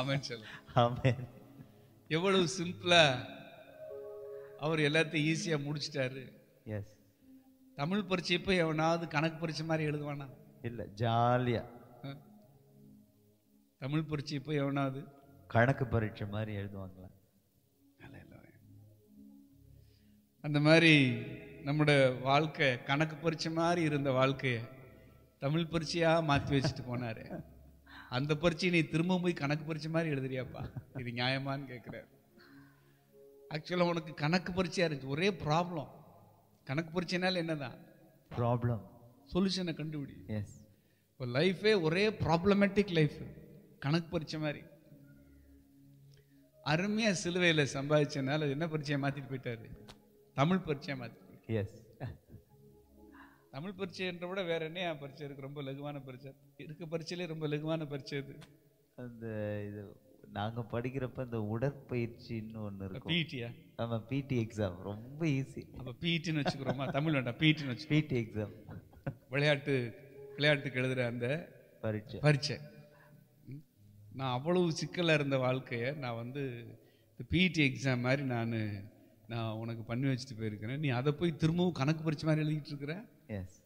ஆமென் சொல்லுங்க ஆமென் எவ்வளவு சிம்பிளா அவர் எல்லாத்தையும் ஈஸியா முடிச்சிட்டாரு எஸ் தமிழ் பரீட்சை போய் எவனாவது கணக்கு பரீட்சை மாதிரி எழுதுவானா இல்ல ஜாலியா ஆ? தமிழ் பரீட்சை போய் எவனாவது கணக்கு பரீட்சை மாதிரி எழுதுவாங்களா அந்த மாதிரி நம்முடைய வாழ்க்கை கணக்கு பரீட்சை மாதிரி இருந்த வாழ்க்கைய தமிழ் பரீட்சையா மாத்தி வச்சுட்டு போனாரு அந்த பரீட்சையை நீ திரும்ப போய் கணக்கு பரீட்சை மாதிரி எழுதுறியாப்பா இது நியாயமான்னு கேட்கிறாரு ஆக்சுவலா உனக்கு கணக்கு பரீட்சையா இருந்துச்சு ஒரே ப்ராப்ளம் கணக்கு பரீட்சைனால என்னதான் ப்ராப்ளம் சொல்யூஷனை கண்டுபிடி எஸ் இப்போ லைஃபே ஒரே ப்ராப்ளமேட்டிக் லைஃப் கணக்கு பரீட்சை மாதிரி அருமையா சிலுவையில் சம்பாதிச்சனால என்ன பரீட்சையை மாத்திட்டு போயிட்டாரு தமிழ் பரீட்சையை மாத்தி எஸ் தமிழ் பரீட்சைன்ற விட வேற என்ன பரீட்சை இருக்கு ரொம்ப லகுவான பரீட்சை இருக்க பரீட்சையிலே ரொம்ப லகுவான பரீட்சை இது அந்த இது நாங்க படிக்கிறப்ப இந்த உடற்பயிற்சின்னு ஒண்ணு இருக்கும் பிடியா ஆமா பிடி எக்ஸாம் ரொம்ப ஈஸி அப்ப பிடின்னு வச்சுக்கிறோமா தமிழ் வேண்டாம் பிடின்னு வச்சு பிடி எக்ஸாம் விளையாட்டு விளையாட்டுக்கு எழுதுற அந்த பரீட்சை பரீட்சை ம். நான் அவ்வளவு சிக்கலா இருந்த வாழ்க்கைய நான் வந்து இந்த பிடி எக்ஸாம் மாதிரி நான் நான் உனக்கு பண்ணி வச்சுட்டு போயிருக்கிறேன் நீ அதை போய் திரும்பவும் கணக்கு பரீட்சை மாதிரி எழுதிட்டு இருக்கிற எஸ்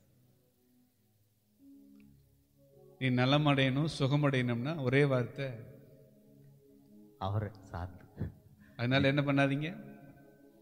நீ நலமடையணும் சுகமடையணும்னா ஒரே வார்த்தை அவரை சார்ந்து அதனால என்ன பண்ணாதீங்க